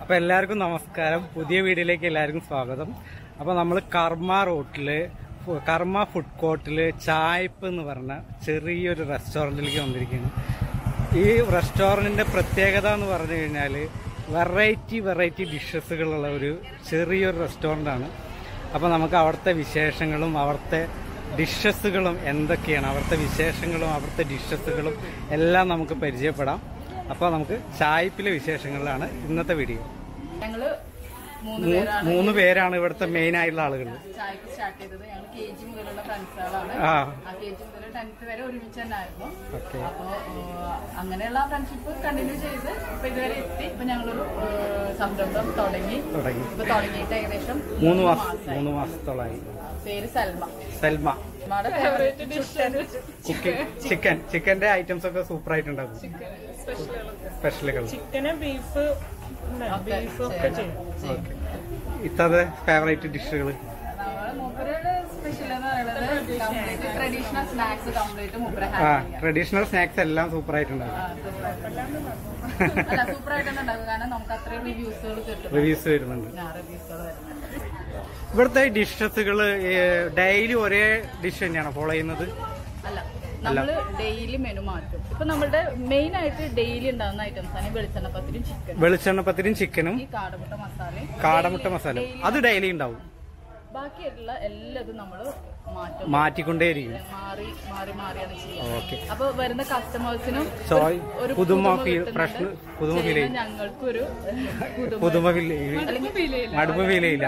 അപ്പൊ എല്ലാവർക്കും നമസ്കാരം പുതിയ വീഡിയോയിലേക്ക് എല്ലാവർക്കും സ്വാഗതം അപ്പൊ നമ്മൾ കർമ്മ റോട്ടില് ഫു- കർമ്മ ഫുഡ് കോർട്ടില് ചായ്പ് എന്ന് പറഞ്ഞ ചെറിയൊരു റെസ്റ്റോറന്റിലേക്ക് വന്നിരിക്കുന്നു ഈ റെസ്റ്റോറന്റിന്റെ പ്രത്യേകത എന്ന് പറഞ്ഞു കഴിഞ്ഞാൽ വെറൈറ്റി വെറൈറ്റി ഡിഷസുകളുള്ള ഒരു ചെറിയൊരു റെസ്റ്റോറൻ്റ് ആണ് അപ്പോൾ നമുക്ക് അവിടുത്തെ വിശേഷങ്ങളും അവിടുത്തെ ഡിഷസുകളും എന്തൊക്കെയാണ് അവിടുത്തെ വിശേഷങ്ങളും അവിടുത്തെ ഡിഷസുകളും എല്ലാം നമുക്ക് പരിചയപ്പെടാം അപ്പോൾ നമുക്ക് ചായ്പിലെ വിശേഷങ്ങളിലാണ് ഇന്നത്തെ വീഡിയോ ഞങ്ങള് മൂന്ന് മൂ- പേരാണ് മൂന്ന് പേരാണ് ഇവിടുത്തെ മെയിൻ ആയിട്ടുള്ള ആളുകൾ ചായക്ക് സ്റ്റാർട്ട് ചെയ്തത് ഞങ്ങൾ കെ ജി മുതലുള്ള ഫ്രണ്ട്സുകളാണ് ആ ആ കെ ജി മുതൽ ടെൻത്ത് വരെ ഒരുമിച്ച് തന്നെ ആയിരുന്നു ഓക്കെ അപ്പോ ഏഹ്, അങ്ങനെയുള്ള ഫ്രണ്ട്ഷിപ്പ് കണ്ടിന്യൂ ചെയ്ത് ഇപ്പൊ ഇതുവരെ എത്തി ഇപ്പൊ ഞങ്ങളൊരു ഏഹ്, സംരംഭം തുടങ്ങി തുടങ്ങി ഇപ്പൊ തുടങ്ങിയിട്ട് ഏകദേശം മൂന്ന് മാസം മൂന്ന് മാസത്തോളമായി പേര് സൽമ സൽമ നമ്മുടെ ഫേവറേറ്റ് ഡിഷ് കുക്കിംഗ് ചിക്കൻ ചിക്കന്റെ ഐറ്റംസ് ഒക്കെ സൂപ്പർ ആയിട്ടുണ്ടാകും സ്പെഷ്യലുകൾ ചിക്കന് ബീഫ് ബീഫ് ഒക്കെ ചെയ്യും ഓക്കെ ഇത്തത് ഫേവറേറ്റ് ഡിഷുകൾ നമ്മുടെ മൂപ്പരുടെ സ്പെഷ്യൽ എന്ന് പറയുന്നത് കംപ്ലീറ്റ് ട്രഡീഷണൽ സ്നാക്സ് കംപ്ലീറ്റ് മൂപ്പര ആ ട്രഡീഷണൽ സ്നാക്സ് എല്ലാം സൂപ്പർ ആയിട്ടുണ്ടാകും അല്ല സൂപ്പർ ആയിട്ട് തന്നെ ഉണ്ടാക്കും കാരണം നമുക്ക് അത്രയും റിവ്യൂസുകൾ കിട്ടും റിവ്യൂസ് വരുന്നുണ്ട് റിവ്യൂസുകൾ വരുന്നുണ്ട് ഇവിടുത്തെ ഡിഷസുകൾ ഡെയിലി ഒരേ ഡിഷ് തന്നെയാണ് ഫോളോ ചെയ്യുന്നത് അല്ല നമ്മള് ഡെയിലി മെനു മാറ്റും ഇപ്പൊ നമ്മുടെ മെയിൻ ആയിട്ട് ഡെയിലി ഉണ്ടാകുന്ന ഐറ്റംസ് ആണ് ഈ വെളിച്ചെണ്ണ പത്തിരും ചിക്കൻ വെളിച്ചെണ്ണ പത്തിരിയും ചിക്കനും ഈ കാടമുട്ട മസാലയും കാടമുട്ട മസാല അത് ഡെയിലി ഉണ്ടാവും ബാക്കിയുള്ള എല്ലാതും നമ്മള് മാറ്റും മാറ്റിക്കൊണ്ടേയിരിക്കും മാറി മാറി മാറിയാണ് ചെയ്യുന്നത് ഓക്കെ അപ്പൊ വരുന്ന കസ്റ്റമേഴ്സിനും സോയ് ഒരു പുതുമ ഫീൽ കിട്ടുന്നുണ്ട്. പ്രശ്നം പുതുമ ഫീൽ ചെയ്യും ചെയ്യുന്ന ഞങ്ങൾക്കൊരു പുതുമ പുതുമ ഫീൽ മടുപ്പ് ഫീൽ ചെയ്യില്ല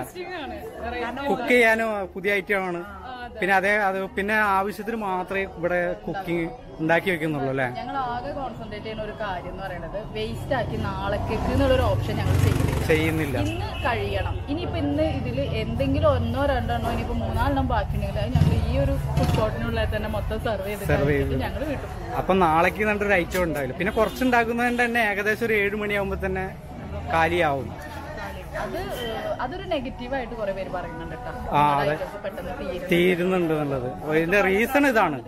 കുക്ക് ചെയ്യാനും പുതിയ ഐറ്റമാണ് പിന്നെ അതേ അത് പിന്നെ ആവശ്യത്തിന് മാത്രമേ ഇവിടെ കുക്കിംഗ് ഉണ്ടാക്കി വെക്കുന്നുള്ളൂ അല്ലേ ഞങ്ങൾ ആകെ കോൺസെൻട്രേറ്റ് ചെയ്യുന്ന ഒരു കാര്യം എന്ന് പറയുന്നത് വേസ്റ്റ് ആക്കി നാളേക്ക് എന്നുള്ളൊരു ഓപ്ഷൻ ഞങ്ങൾ ചെയ്യുന്നില്ല ചെയ്യുന്നില്ല ഇന്ന് കഴിയണം ഇനിയിപ്പോ ഇന്ന് ഇതിൽ എന്തെങ്കിലും ഒന്നോ രണ്ടെണ്ണോ ഇനിയിപ്പോ മൂന്നാലെണ്ണം ബാക്കിയുണ്ടെങ്കിൽ അത് ഞങ്ങൾ ഈ ഒരു ഫുഡ് കോർട്ടിനുള്ളിൽ തന്നെ മൊത്തം സെർവ് ചെയ്ത് Serve കഴിഞ്ഞിട്ട് ഞങ്ങൾ വീട്ടിൽ പോകും അപ്പൊ നാളേക്ക് നല്ലൊരു ഐറ്റം ഉണ്ടാവില്ല പിന്നെ കുറച്ചുണ്ടാക്കുന്നതുകൊണ്ട് തന്നെ ഏകദേശം ഒരു ഏഴ് മണിയാകുമ്പോ തന്നെ കാലിയാവും അത് ഏഹ്, അതൊരു നെഗറ്റീവായിട്ട് കുറെ പേര് പറയുന്നുണ്ട് കേട്ടോ ആ, നമ്മുടെ അതെ. items പെട്ടെന്ന് തീരും തീരുന്നുണ്ട് എന്നുള്ളത് ഇതിന്റെ റീസൺ ഇതാണ്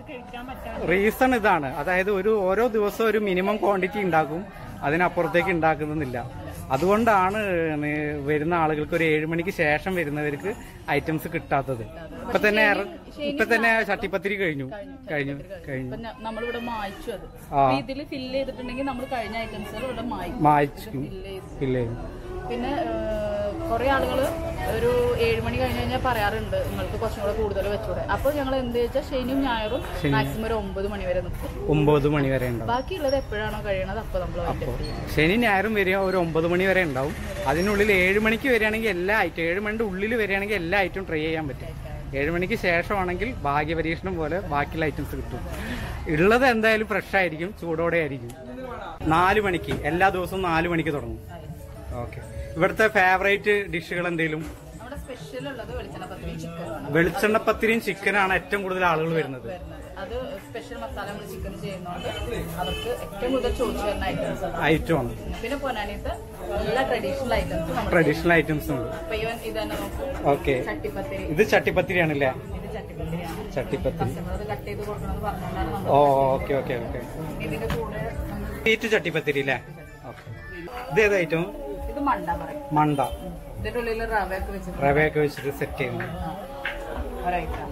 റീസൺ ഇതാണ് അതായത് ഒരു ഓരോ ദിവസവും ഒരു മിനിമം ക്വാണ്ടിറ്റി ഉണ്ടാക്കും അതിനപ്പുറത്തേക്ക് ഉണ്ടാക്കുന്നില്ല അതുകൊണ്ടാണ് നി- വരുന്ന ആളുകൾക്ക് ഒരു ഏഴ് മണിക്ക് ശേഷം വരുന്നവർക്ക് ഐറ്റംസ് കിട്ടാത്തത് ഇപ്പൊ തന്നെ ഇറ- ഇപ്പൊ തന്നെ ചട്ടിപ്പത്തിരി കഴിഞ്ഞു കഴിഞ്ഞു കഴിഞ്ഞു ഇപ്പൊ ഞ- നമ്മളിവിടെ മായ്ച്ചു അത് ആ. അപ്പൊ ഇതിൽ ഫില്ല് ചെയ്തിട്ടുണ്ടെങ്കിൽ നമ്മൾ കഴിഞ്ഞ ഐറ്റംസുകൾ ഇവിടെ മായ്ക്കും മായ്ച്ചു ഫില്ല് ചെയ്ത് ഇല്ലേ പിന്നെ കുറെ ആളുകൾ ഒരു ഏഴ് മണി കഴിഞ്ഞ് കഴിഞ്ഞാൽ പറയാറുണ്ട് നിങ്ങൾക്ക് കുറച്ചും കൂടെ കൂടുതൽ വെച്ചൂടെ അപ്പോൾ ഞങ്ങൾ എന്ത് വെച്ചാൽ ശനിയും ഞായറും മാക്സിമം ഒരു ഒമ്പത് മണി വരെ നിൽക്കും ഒമ്പത് മണി വരെ ഉണ്ടാവും ബാക്കിയുള്ളത് എപ്പോഴാണോ കഴിയണത് അപ്പോൾ നമ്മൾ അപ്പോൾ ശനി ഞായറും വരിക ഒരു ഒമ്പത് മണി വരെ ഉണ്ടാവും അതിനുള്ളിൽ ഏഴ് മണിക്ക് വരികയാണെങ്കിൽ എല്ലാ ഐറ്റം ഏഴ് മണിന്റെ ഉള്ളിൽ വരികയാണെങ്കിൽ എല്ലാ ഐറ്റവും ട്രൈ ചെയ്യാൻ പറ്റും ഏഴ് മണിക്ക് ശേഷമാണെങ്കിൽ ഭാഗ്യപരീക്ഷണം പോലെ ബാക്കിയുള്ള ഐറ്റംസ് കിട്ടും ഉള്ളത് എന്തായാലും ഫ്രഷ് ആയിരിക്കും ചൂടോടെ ആയിരിക്കും നാല് മണിക്ക് എല്ലാ ദിവസവും നാല് മണിക്ക് തുടങ്ങും ഓക്കെ ഇവിടുത്തെ ഫേവറേറ്റ് ഡിഷുകൾ എന്തെങ്കിലും നമ്മുടെ സ്പെഷ്യൽ ഉള്ളത് വെളിച്ചെണ്ണ പത്തിരി ചിക്കൻ വെളിച്ചെണ്ണപ്പത്തിരിയും ചിക്കനാണ് ഏറ്റവും കൂടുതൽ ആളുകൾ വരുന്നത് വരുന്നത് അത് സ്പെഷ്യൽ മസാല നമ്മൾ ചിക്കൻ ചെയ്യുന്നതുകൊണ്ട് അവർക്ക് ഏറ്റവും കൂടുതൽ ചോദിച്ചു വരുന്ന ഐറ്റംസ് അതാണ് ഐറ്റമാണ് പിന്നെ പൊന്നാനിയത്ത് എല്ലാ ട്രഡീഷണൽ ഐറ്റംസും നമ്മൾ ട്രഡീഷണൽ ഐറ്റംസ് ഉണ്ട് അപ്പൊ ഇവൻ ഇത് തന്നെ നോക്കൂ ഓക്കെ ചട്ടിപ്പത്തിരി ഇത് ചട്ടിപ്പത്തിരിയാണല്ലേ ഇത് ചട്ടിപ്പത്തിരിയാണ് ചട്ടിപ്പത്തിരി കസ്റ്റമർ അത് കട്ട് ചെയ്ത് കൊടുക്കണമെന്ന് പറഞ്ഞുകൊണ്ടാണ് നമ്മൾ ഓ ഓക്കെ ഓക്കെ ഓക്കെ ഇതിന്റെ കൂടെ നമ്മൾ ബീറ്റ് ചട്ടിപ്പത്തിരി അല്ലേ ഓക്കെ ഇത് ഏത് ഐറ്റം ഇത് മണ്ട പറയും മണ്ട ഇതിന്റെ ഉള്ളിൽ റവ ഒക്കെ വെച്ചിട്ട് റവയൊക്കെ വെച്ചിട്ട് സെറ്റ് ചെയ്യുന്നു ഒരൈറ്റാണ്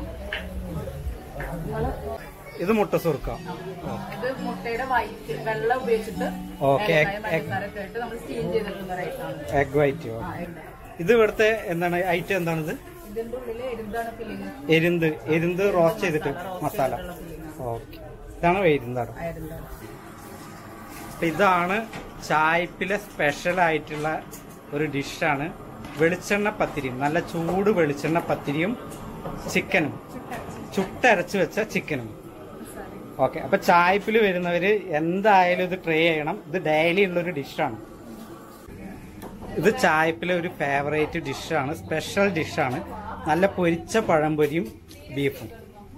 ഇത് മുട്ട സുർക്ക ഇത് മുട്ടയുടെ വൈറ്റ് വെള്ളം ഉപയോഗിച്ചിട്ട് ഓക്കെ ഏലക്കായ, പഞ്ചസാര ഒക്കെ ഇട്ട് നമ്മൾ സ്റ്റീം ചെയ്തെടുക്കുന്ന റൈറ്റാണ് എഗ് വൈറ്റ് ആ ഉണ്ട്. ഇത് ഇവിടുത്തെ എന്താണ് ഐറ്റം എന്താണിത് ഇതിന്റെ ഉള്ളിൽ എരുന്താണ് ഫില്ലിങ് എരുന്ത് എരുന്ത് റോസ്റ്റ് ചെയ്തിട്ട് മസാല ഓക്കെ ഇതാണ് എരുന്താണ് എരുന്താണ് അപ്പൊ ഇതാണ് ചായപ്പിലെ സ്പെഷ്യൽ ആയിട്ടുള്ള ഒരു ഡിഷാണ് വെളിച്ചെണ്ണ പത്തിരിയും നല്ല ചൂട് വെളിച്ചെണ്ണ പത്തിരിയും ചിക്കനും ചുട്ടരച്ച് വെച്ച ചിക്കനും ഓക്കെ അപ്പൊ ചായപ്പിൽ വരുന്നവര് എന്തായാലും ഇത് ട്രൈ ചെയ്യണം ഇത് ഡെയിലി ഉള്ളൊരു ഡിഷാണ് ഇത് ചായപ്പിലെ ഒരു ഫേവറേറ്റ് ഡിഷാണ് സ്പെഷ്യൽ ഡിഷാണ് നല്ല പൊരിച്ച പഴംപൊരിയും ബീഫും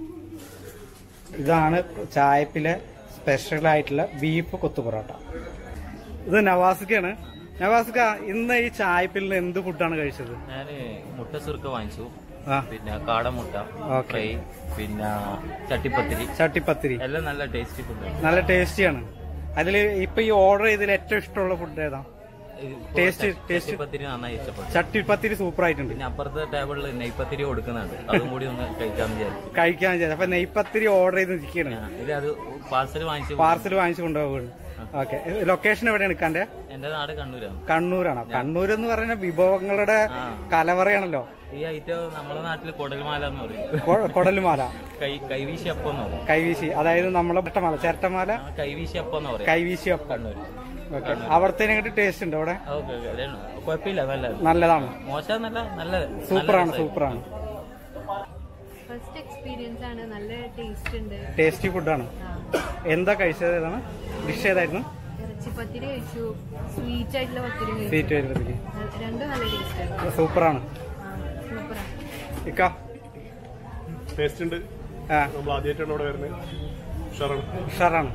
ഇതാണ് ചായപ്പിലെ സ്പെഷ്യൽ ആയിട്ടുള്ള ബീഫ് കൊത്തു പൊറോട്ട ഇത് നവാസിക്കാണ് നവാസിക്ക ഇന്ന് ഈ ചായപ്പിൽ നിന്ന് എന്ത് ഫുഡാണ് കഴിച്ചത് ഞാന് മുട്ട സുർക്ക വാങ്ങിച്ചു ആ പിന്നെ കാടമുട്ട ഓക്കെ. ഫ്രൈ പിന്നെ ചട്ടിപ്പത്തിരി ചട്ടിപ്പത്തിരി എല്ലാം നല്ല ടേസ്റ്റി ഫുഡാണ് നല്ല ടേസ്റ്റിയാണ് അതിൽ ഇപ്പൊ ഈ ഓർഡർ ചെയ്തതിൽ ഏറ്റവും ഇഷ്ടമുള്ള ഫുഡ് ഏതാ ടേസ്റ്റ് ടേസ്റ്റ് ചട്ടിപ്പത്തിരി നന്നായി ഇഷ്ടപ്പെട്ടു ചട്ടിപ്പത്തിരി സൂപ്പർ ആയിട്ടുണ്ട് പിന്നെ അപ്പുറത്തെ ടേബിളിൽ നെയ്പത്തിരി കൊടുക്കുന്നുണ്ട് അതും കൂടി ഒന്ന് കഴിക്കാന്ന് വിചാരിച്ചു കഴിക്കാൻ വിചാരിച്ചു അപ്പൊ നെയ്പത്തിരി ഓർഡർ ചെയ്ത് നിൽക്കുകയാണ് ആ, ഇത് അത് പാർസൽ വാങ്ങിച്ചു പാർസൽ വാങ്ങിച്ചു കൊണ്ടുപോകുകയാണ് ഓക്കെ ലൊക്കേഷൻ എവിടെയാണ് നിൽക്കാന്റെ എന്റെ നാട് കണ്ണൂരാണ് കണ്ണൂരാണോ കണ്ണൂർ എന്ന് പറയുന്ന വിഭവങ്ങളുടെ ആ. കലവറയാണല്ലോ ഈ ഐറ്റം നമ്മുടെ നാട്ടിൽ കൊടൽമാല എന്ന് പറയും കൊ- കൊടലുമാല കൈ കൈവീശി അപ്പം എന്ന് പറയും കൈവീശി അതായത് നമ്മളെ പെട്ടമാല ചിരട്ടമാല ആ, കൈവീശി അപ്പം എന്ന് പറയും കൈവീശി അപ്പം കണ്ണൂര് ഓക്കെ അവിടുത്തെ ടേസ്റ്റ് ഉണ്ട് അവിടെ ഓക്കെ ഓക്കെ അതാണ് കുഴപ്പമില്ല നല്ല നല്ലതാണ് മോശമെന്നല്ല നല്ല സൂപ്പറാണ് സൂപ്പറാണ് ഫസ്റ്റ് എക്സ്പീരിയൻസ് ആണ് നല്ല ടേസ്റ്റ് ഉണ്ട് ടേസ്റ്റി ഫുഡാണ് എന്താ കഴിച്ചത് ഏതാണ് ഡിഷ് ഏതായിരുന്നു ഇറച്ചിപ്പത്തിരി കഴിച്ചു സ്വീറ്റ് ആയിട്ടുള്ള പത്തിരി കഴിച്ചു സ്വീറ്റ് വരുന്നതിൽ ര- രണ്ടും നല്ല ടേസ്റ്റ് ആണ് സൂപ്പറാണ് സൂപ്പറാണ് ഇക്ക ടേസ്റ്റ് ഉണ്ട് ആ നമ്മൾ ആദ്യമായിട്ടാണ് ഇവിടെ വരുന്നത് ഉഷാറാണ് ഉഷാറാണ്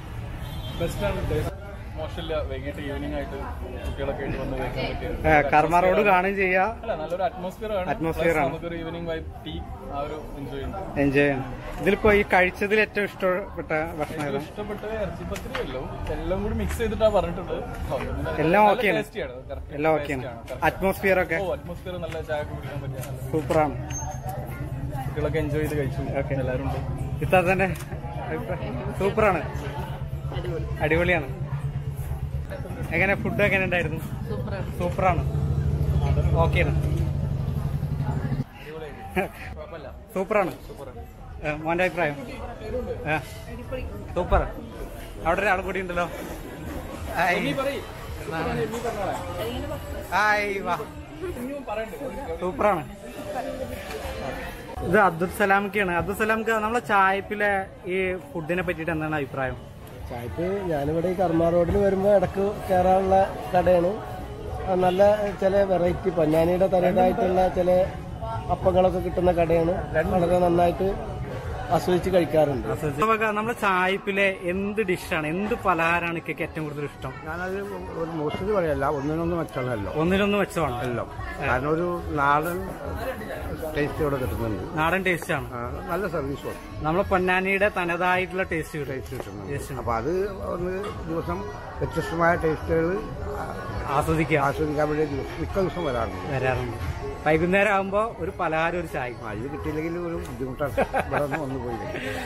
മോശമില്ല വൈകിട്ട് ഈവനിങ് ആയിട്ട് കുട്ടികളൊക്കെ ആയിട്ട് വന്ന് കഴിക്കാൻ പറ്റിയത് ഏ, കർമ്മ റോഡ് കാണുകയും ചെയ്യാ അല്ല നല്ലൊരു അറ്റ്മോസ്ഫിയർ ആണ് Atmosphere ആണ്. നമുക്കൊരു ഈവനിങ് വൈബ് ടീ ആ ഒരു എൻജോയ് ചെയ്യുന്നു എൻജോയ് ചെയ്യണം ഇതിലിപ്പോ ഈ കഴിച്ചതിൽ ഏറ്റവും ഇഷ്ടപ്പെട്ട ഭക്ഷണം ഏതാ ഇഷ്ടപ്പെട്ട ഇറച്ചിപ്പത്തിരി എല്ലാം എല്ലാം കൂടി മിക്സ് ചെയ്തിട്ടാ പറഞ്ഞിട്ടുണ്ട് എല്ലാം ഓക്കെയാണ് ടേസ്റ്റിയാണ് correct. എല്ലാം ഓക്കെയാണ് അറ്റ്മോസ്ഫിയർ ഒക്കെ ഓ അറ്റ്മോസ്ഫിയർ നല്ല ചായ ഒക്കെ കുടിക്കാൻ പറ്റിയ നല്ല സൂപ്പറാണ് കുട്ടികളൊക്കെ എൻജോയ് ചെയ്ത് കഴിച്ചു Okay. എല്ലാവരും ഉണ്ട് ഇത്താത്തന്റെ അഭിപ്രായം? സൂപ്പറാണ് അടിപൊളിയാണ് എങ്ങനെ ഫുഡ് എങ്ങനെ ഉണ്ടായിരുന്നു സൂപ്പറാണ് ഓക്കെയാണ് സൂപ്പറാണ് ഏ, മോന്റെ അഭിപ്രായം ഏ, സൂപ്പർ അവിടെ ഒരാൾ കൂടി ഉണ്ടല്ലോ ഹായ്. ഹായ് വാ സൂപ്പറാണ് ഇത് അബ്ദുൽ സലാമിക്കാണ് അബ്ദുൽ സലാമിക്ക് നമ്മളെ ചായപ്പിലെ ഈ ഫുഡിനെ പറ്റിയിട്ട് എന്താണ് അഭിപ്രായം ചായക്ക് ഞാനിവിടെ ഈ കർമ്മ റോഡിൽ വരുമ്പോൾ ഇടക്ക് കയറാനുള്ള കടയാണ് ആ നല്ല ചില വെറൈറ്റി പൊന്നാനിയുടെ തനതായിട്ടുള്ള ചില അപ്പങ്ങളൊക്കെ കിട്ടുന്ന കടയാണ് വളരെ നന്നായിട്ട് ആസ്വദിച്ച് കഴിക്കാറുണ്ട് നമുക്ക് നമ്മുടെ ചായപ്പിലെ എന്ത് ഡിഷാണ് എന്ത് പലഹാരമാണ് ഇക്കൊക്കെ ഏറ്റവും കൂടുതൽ ഇഷ്ടം ഞാനത് ഒരു മോശം പറയല്ല ഒന്നിനൊന്നും മെച്ചമല്ലോ ഒന്നിനൊന്ന് വെച്ചതാണ് എല്ലാം കാരണം ഒരു നാടൻ ടേസ്റ്റ് ഇവിടെ കിട്ടുന്നുണ്ട് നാടൻ ടേസ്റ്റ് ആണ് ആ, നല്ല സർവീസും നമ്മളെ പൊന്നാനിയുടെ തനതായിട്ടുള്ള ടേസ്റ്റ് ടേസ്റ്റ് കിട്ടുന്നുണ്ട് Taste ഉണ്ട്. അപ്പൊ അത് ഒന്ന് ദിവസം വ്യത്യസ്തമായ ടേസ്റ്റുകൾ ആസ്വദിക്കുക ആസ്വദിക്കാൻ വേണ്ടി ദിവസം മിക്ക ദിവസം വരാറുണ്ട് വരാറുണ്ട് വൈകുന്നേരം ആകുമ്പോ ഒരു പലഹാരം ഒരു ചായ ആ, ഇത് കിട്ടിയില്ലെങ്കിൽ ഒരു ബുദ്ധിമുട്ടാണ് ഇവിടെ നിന്ന് വന്നു പോയി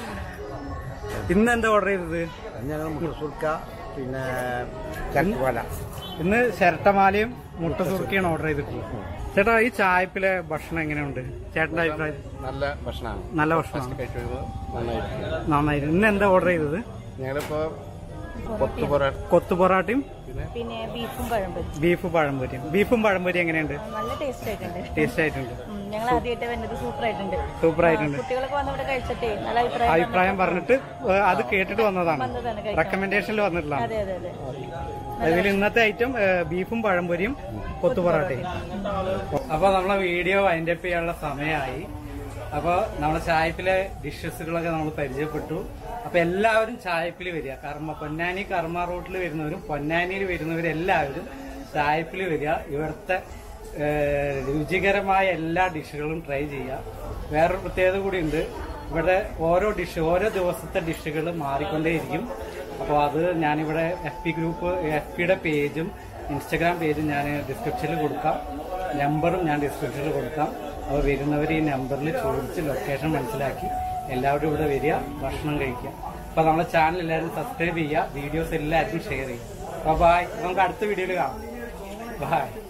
ഇന്ന് എന്താ ഓർഡർ ചെയ്തത് ഞങ്ങൾ മുട്ടസുർക്ക പിന്നെ ചക്കുവല ഇന്ന് ചിരട്ടമാലയും മുട്ട സുറുക്കിയാണ് ഓർഡർ ചെയ്തിട്ടുള്ളത് ചേട്ടാ ഈ ചായപ്പിലെ ഭക്ഷണം എങ്ങനെയുണ്ട് ചേട്ടന്റെ അഭിപ്രായം നല്ല ഭക്ഷണമാണ് നല്ല ഭക്ഷണമാണ് കഴിച്ചത് നന്നായിരിക്കും നന്നായിരുന്നു ഇന്ന് എന്താ ഓർഡർ ചെയ്തത് ഞങ്ങളിപ്പോ കൊത്തു പൊറോട്ട കൊത്തു പൊറാട്ടയും പിന്നെ ബീഫും പഴംപൊരി ബീഫ് പഴംപൊരിയും ബീഫും പഴംപൊരി എങ്ങനെയുണ്ട് നല്ല ടേസ്റ്റ് ആയിട്ടുണ്ട് ടേസ്റ്റ് ആയിട്ടുണ്ട് ഉം, ഞങ്ങൾ ആദ്യമായിട്ട് വരുന്നത് സൂപ്പർ ആയിട്ടുണ്ട് സൂപ്പർ ആയിട്ടുണ്ട് കുട്ടികളൊക്കെ വന്ന് ഇവിടെ കഴിച്ചിട്ടേ നല്ല അഭിപ്രായം അഭിപ്രായം പറഞ്ഞിട്ട് ഏഹ്, അത് കേട്ടിട്ട് വന്നതാണ് വന്നതാണ് കഴിക്കാൻ. റെക്കമെൻഡേഷനിൽ വന്നിട്ടുള്ളതാണ് അതെ അതെ അതെ അതിൽ ഇന്നത്തെ ഐറ്റം ഏഹ്, ബീഫും പഴംപൊരിയും കൊത്തു പൊറാട്ടയും അപ്പൊ നമ്മളെ വീഡിയോ വൈൻഡ് അപ്പ് ചെയ്യാനുള്ള സമയമായി അപ്പൊ നമ്മളെ ചായപ്പിലെ ഡിഷസുകളൊക്കെ നമ്മൾ പരിചയപ്പെട്ടു അപ്പൊ എല്ലാവരും ചായപ്പിൽ വരിക കർമ്മ പൊന്നാനി കർമ്മ റോട്ടിൽ വരുന്നവരും പൊന്നാനിയിൽ വരുന്നവരും എല്ലാവരും ചായപ്പിൽ വരിക ഇവിടുത്തെ ഏഹ്, രുചികരമായ എല്ലാ ഡിഷുകളും ട്രൈ ചെയ്യുക വേറൊരു പ്രത്യേകത കൂടിയുണ്ട് ഇവിടെ ഓരോ ഡിഷ് ഓരോ ദിവസത്തെ ഡിഷുകൾ മാറിക്കൊണ്ടേയിരിക്കും അപ്പോൾ അത് ഞാനിവിടെ എഫ് പി ഗ്രൂപ്പ് എഫ് പിയുടെ പേജും ഇൻസ്റ്റഗ്രാം പേജും ഞാൻ ഡിസ്ക്രിപ്ഷനിൽ കൊടുക്കാം നമ്പറും ഞാൻ ഡിസ്ക്രിപ്ഷനിൽ കൊടുക്കാം അപ്പോൾ വരുന്നവർ ഈ നമ്പറിൽ ചോദിച്ച് ലൊക്കേഷൻ മനസ്സിലാക്കി എല്ലാവരും ഇവിടെ വരിക ഭക്ഷണം കഴിക്കുക അപ്പോൾ നമ്മളെ ചാനൽ എല്ലാവരും സബ്സ്ക്രൈബ് ചെയ്യുക വീഡിയോസ് എല്ലാവർക്കും ഷെയർ ചെയ്യുക അപ്പോൾ ബായ് നമുക്ക് അടുത്ത വീഡിയോയിൽ കാണാം ബായ്